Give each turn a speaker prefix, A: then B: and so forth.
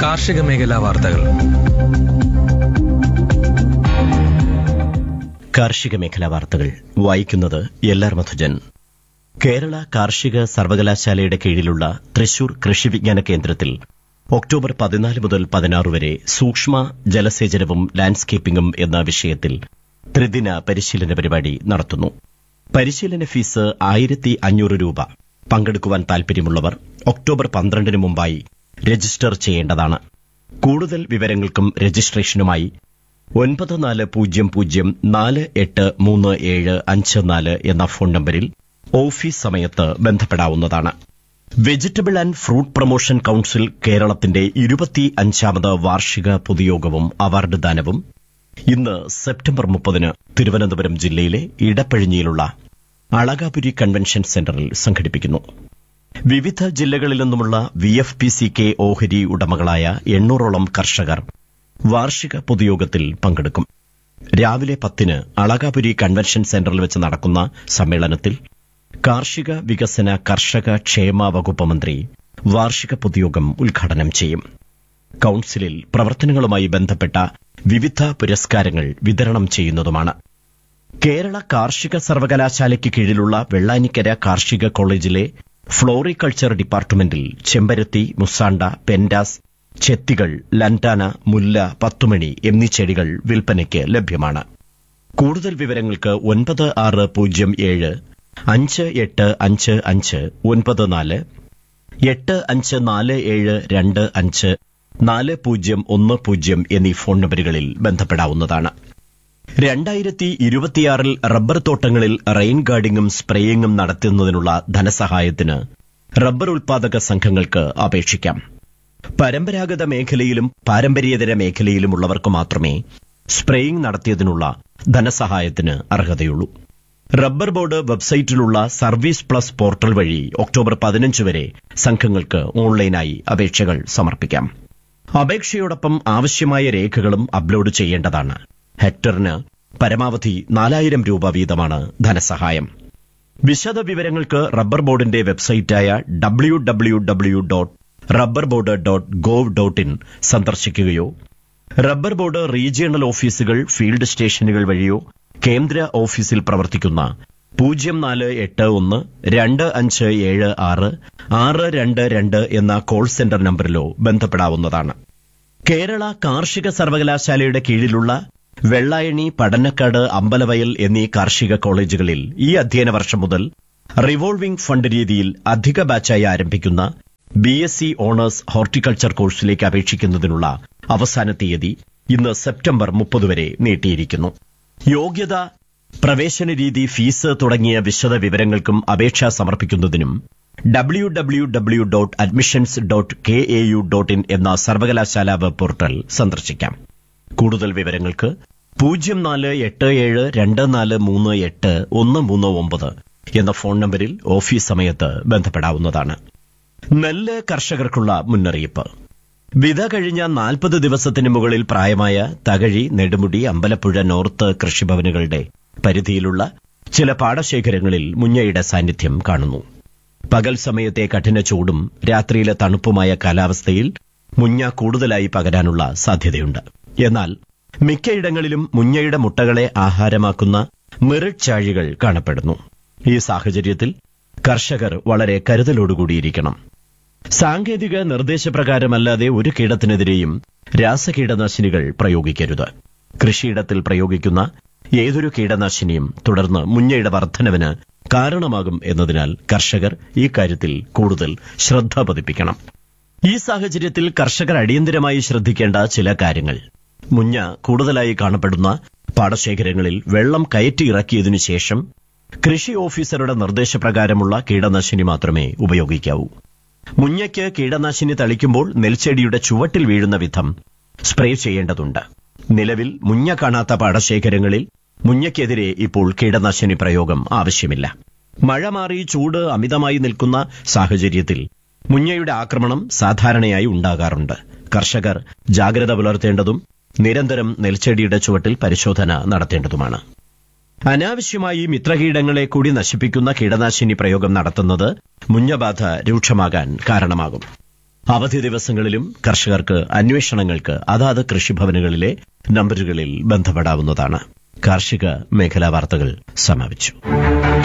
A: കാർഷിക മേഖലാ വാർത്തകൾ
B: കാർഷിക മേഖലാ വാർത്തകൾ വായിക്കുന്നത് എല്ലാർ മധുജൻ കേരള കാർഷിക സർവകലാശാലയുടെ കീഴിലുള്ള തൃശൂർ കൃഷി വിജ്ഞാന കേന്ദ്രത്തിൽ ഒക്ടോബർ പതിനാല് മുതൽ പതിനാറ് വരെ സൂക്ഷ്മ ജലസേചനവും ലാൻഡ്സ്കേപ്പിംഗും എന്ന വിഷയത്തിൽ ത്രിദിന പരിശീലന പരിപാടി നടത്തുന്നു പരിശീലന ഫീസ് ആയിരത്തി അഞ്ഞൂറ് രൂപ പങ്കെടുക്കുവാൻ താൽപര്യമുള്ളവർ ഒക്ടോബർ പന്ത്രണ്ടിന് മുമ്പായി രജിസ്റ്റർ ചെയ്യേണ്ടതാണ് കൂടുതൽ വിവരങ്ങൾക്കും രജിസ്ട്രേഷനുമായി ഒൻപത് നാല് പൂജ്യം പൂജ്യം നാല് എട്ട് മൂന്ന് ഏഴ് അഞ്ച് നാല് എന്ന ഫോൺ നമ്പരിൽ ഓഫീസ് സമയത്ത് ബന്ധപ്പെടാവുന്നതാണ് vegetable and fruit promotion council കേരളത്തിന്റെ ഇരുപത്തി അഞ്ചാമത് വാർഷിക പൊതുയോഗവും അവാർഡ് ദാനവും ഇന്ന് സെപ്റ്റംബർ മുപ്പതിന് തിരുവനന്തപുരം ജില്ലയിലെ ഇടപ്പഴിഞ്ഞിയിലുള്ള അളകാപുരി കൺവെൻഷൻ സെന്ററിൽ സംഘടിപ്പിക്കുന്നു വിവിധ ജില്ലകളിൽ നിന്നുമുള്ള V F P C K ഓഹരി ഉടമകളായ എണ്ണൂറോളം കർഷകർ വാർഷിക പൊതുയോഗത്തിൽ പങ്കെടുക്കും രാവിലെ പത്തിന് അളകാപുരി കൺവെൻഷൻ സെന്ററിൽ വെച്ച് നടക്കുന്ന സമ്മേളനത്തിൽ കാർഷിക വികസന കർഷക ക്ഷേമ വകുപ്പ് മന്ത്രി വാർഷിക പൊതുയോഗം ഉദ്ഘാടനം ചെയ്യും കൌൺസിലിൽ പ്രവർത്തനങ്ങളുമായി ബന്ധപ്പെട്ട വിവിധ പുരസ്കാരങ്ങൾ വിതരണം ചെയ്യുന്നതുമാണ് കേരള കാർഷിക സർവകലാശാലയ്ക്ക് കീഴിലുള്ള വെള്ളാനിക്കര കാർഷിക കോളേജിലെ ഫ്ലോറികൾച്ചർ ഡിപ്പാർട്ട്മെന്റിൽ ചെമ്പരത്തി മുസാണ്ട പെൻഡാസ് ചെത്തികൾ ലൻറ്റാന മുല്ല പത്തുമണി എന്നീ ചെടികൾ വിൽപ്പനയ്ക്ക് ലഭ്യമാണ് കൂടുതൽ വിവരങ്ങൾക്ക് ഒൻപത് ആറ് പൂജ്യം ഏഴ് അഞ്ച് എട്ട് അഞ്ച് അഞ്ച് ഒൻപത് നാല് എട്ട് അഞ്ച് നാല് ഏഴ് രണ്ട് അഞ്ച് നാല് പൂജ്യം ഒന്ന് പൂജ്യം എന്നീ ഫോൺ നമ്പറുകളിൽ ബന്ധപ്പെടാവുന്നതാണ് രണ്ടായിരത്തി ഇരുപത്തിയാറിൽ റബ്ബർ തോട്ടങ്ങളിൽ റെയിൻ ഗാർഡിംഗും സ്പ്രേയിങ്ങും നടത്തുന്നതിനുള്ള ധനസഹായത്തിന് റബ്ബർ ഉൽപാദക സംഘങ്ങൾക്ക് അപേക്ഷിക്കാം പരമ്പരാഗത മേഖലയിലും പാരമ്പര്യേതര മേഖലയിലുമുള്ളവർക്ക് മാത്രമേ സ്പ്രേയിംഗ് നടത്തിയതിനുള്ള ധനസഹായത്തിന് അർഹതയുള്ളൂ റബ്ബർ ബോർഡ് വെബ്സൈറ്റിലുള്ള സർവീസ് പ്ലസ് പോർട്ടൽ വഴി ഒക്ടോബർ പതിനഞ്ച് വരെ സംഘങ്ങൾക്ക് ഓൺലൈനായി അപേക്ഷകൾ സമർപ്പിക്കാം അപേക്ഷയോടൊപ്പം ആവശ്യമായ രേഖകളും അപ്ലോഡ് ചെയ്യേണ്ടതാണ് ഹെക്ടറിന് പരമാവധി നാലായിരം രൂപ വീതമാണ് ധനസഹായം വിശദ വിവരങ്ങൾക്ക് റബ്ബർ ബോർഡിന്റെ വെബ്സൈറ്റായ W W W dot rubber board dot gov dot in സന്ദർശിക്കുകയോ റബ്ബർ ബോർഡ് റീജിയണൽ ഓഫീസുകൾ ഫീൽഡ് സ്റ്റേഷനുകൾ വഴിയോ കേന്ദ്ര ഓഫീസിൽ പ്രവർത്തിക്കുന്ന പൂജ്യം നാല് എട്ട് ഒന്ന് രണ്ട് അഞ്ച് ഏഴ് ആറ് ആറ് രണ്ട് രണ്ട് എന്ന കോൾ സെന്റർ നമ്പറിലോ ബന്ധപ്പെടാവുന്നതാണ് കേരള കാർഷിക സർവകലാശാലയുടെ കീഴിലുള്ള വെള്ളായണി പടന്നക്കാട് അമ്പലവയൽ എന്നീ കാർഷിക കോളേജുകളിൽ ഈ അധ്യയന വർഷം മുതൽ റിവോൾവിംഗ് ഫണ്ട് രീതിയിൽ അധിക ബാച്ചായി ആരംഭിക്കുന്ന B S C honours horticulture കോഴ്സിലേക്ക് അപേക്ഷിക്കുന്നതിനുള്ള അവസാന തീയതി ഇന്ന് സെപ്റ്റംബർ മുപ്പത് വരെ നീട്ടിയിരിക്കുന്നു യോഗ്യത പ്രവേശന രീതി ഫീസ് തുടങ്ങിയ വിശദ വിവരങ്ങൾക്കും അപേക്ഷ സമർപ്പിക്കുന്നതിനും W W W dot admissions dot K A U dot in എന്ന സർവകലാശാല വെബ് പോർട്ടൽ സന്ദർശിക്കാം കൂടുതൽ വിവരങ്ങൾക്ക് പൂജ്യം നാല് എട്ട് ഏഴ് രണ്ട് നാല് മൂന്ന് എട്ട് ഒന്ന് മൂന്ന് ഒമ്പത് എന്ന ഫോൺ നമ്പരിൽ ഓഫീസ് സമയത്ത് ബന്ധപ്പെടാവുന്നതാണ് നെല്ല് കർഷകർക്കുള്ള മുന്നറിയിപ്പ് വിത കഴിഞ്ഞ നാൽപ്പത് ദിവസത്തിന് മുകളിൽ പ്രായമായ തകഴി നെടുമുടി അമ്പലപ്പുഴ നോർത്ത് കൃഷിഭവനുകളുടെ പരിധിയിലുള്ള ചില പാടശേഖരങ്ങളിൽ മുഞ്ഞയുടെ സാന്നിധ്യം കാണുന്നു പകൽ സമയത്തെ കഠിന ചൂടും രാത്രിയിലെ തണുപ്പുമായ കാലാവസ്ഥയിൽ മുഞ്ഞ കൂടുതലായി പകരാനുള്ള സാധ്യതയുണ്ട് എന്നാൽ മിക്കയിടങ്ങളിലും മുഞ്ഞയുടെ മുട്ടകളെ ആഹാരമാക്കുന്ന മിറിറ്റ് ചാഴികൾ കാണപ്പെടുന്നു ഈ സാഹചര്യത്തിൽ കർഷകർ വളരെ കരുതലോടുകൂടിയിരിക്കണം സാങ്കേതിക നിർദ്ദേശപ്രകാരമല്ലാതെ ഒരു കീടത്തിനെതിരെയും രാസകീടനാശിനികൾ പ്രയോഗിക്കരുത് കൃഷിയിടത്തിൽ പ്രയോഗിക്കുന്ന ഏതൊരു കീടനാശിനിയും തുടർന്ന് മുഞ്ഞയുടെ വർധനവിന് കാരണമാകും എന്നതിനാൽ കർഷകർ ഈ കാര്യത്തിൽ കൂടുതൽ ശ്രദ്ധ പതിപ്പിക്കണം ഈ സാഹചര്യത്തിൽ കർഷകർ അടിയന്തരമായി ശ്രദ്ധിക്കേണ്ട ചില കാര്യങ്ങൾ മുഞ്ഞ കൂടുതലായി കാണപ്പെടുന്ന പാടശേഖരങ്ങളിൽ വെള്ളം കയറ്റി ഇറക്കിയതിനു ശേഷം കൃഷി ഓഫീസറുടെ നിർദ്ദേശപ്രകാരമുള്ള കീടനാശിനി മാത്രമേ ഉപയോഗിക്കാവൂ മുഞ്ഞയ്ക്ക് കീടനാശിനി തളിക്കുമ്പോൾ നെൽച്ചെടിയുടെ ചുവട്ടിൽ വീഴുന്ന വിധം സ്പ്രേ ചെയ്യേണ്ടതുണ്ട് നിലവിൽ മുഞ്ഞ കാണാത്ത പാടശേഖരങ്ങളിൽ മുഞ്ഞയ്ക്കെതിരെ ഇപ്പോൾ കീടനാശിനി പ്രയോഗം ആവശ്യമില്ല മഴ മാറി ചൂട് അമിതമായി നിൽക്കുന്ന സാഹചര്യത്തിൽ മുഞ്ഞയുടെ ആക്രമണം സാധാരണയായി ഉണ്ടാകാറുണ്ട് കർഷകർ ജാഗ്രത പുലർത്തേണ്ടതും നിരന്തരം നെൽച്ചെടിയുടെ ചുവട്ടിൽ പരിശോധന നടത്തേണ്ടതുമാണ് അനാവശ്യമായി മിത്രകീടങ്ങളെ കൂടി നശിപ്പിക്കുന്ന കീടനാശിനി പ്രയോഗം നടത്തുന്നത് മുഞ്ഞബാധ രൂക്ഷമാകാൻ കാരണമാകും അവധി ദിവസങ്ങളിലും കർഷകർക്ക് അന്വേഷണങ്ങൾക്ക് അതാത് കൃഷിഭവനുകളിലെ നമ്പറുകളിൽ ബന്ധപ്പെടാവുന്നതാണ് കാർഷിക മേഖലാ വാർത്തകൾ സമാപിച്ചു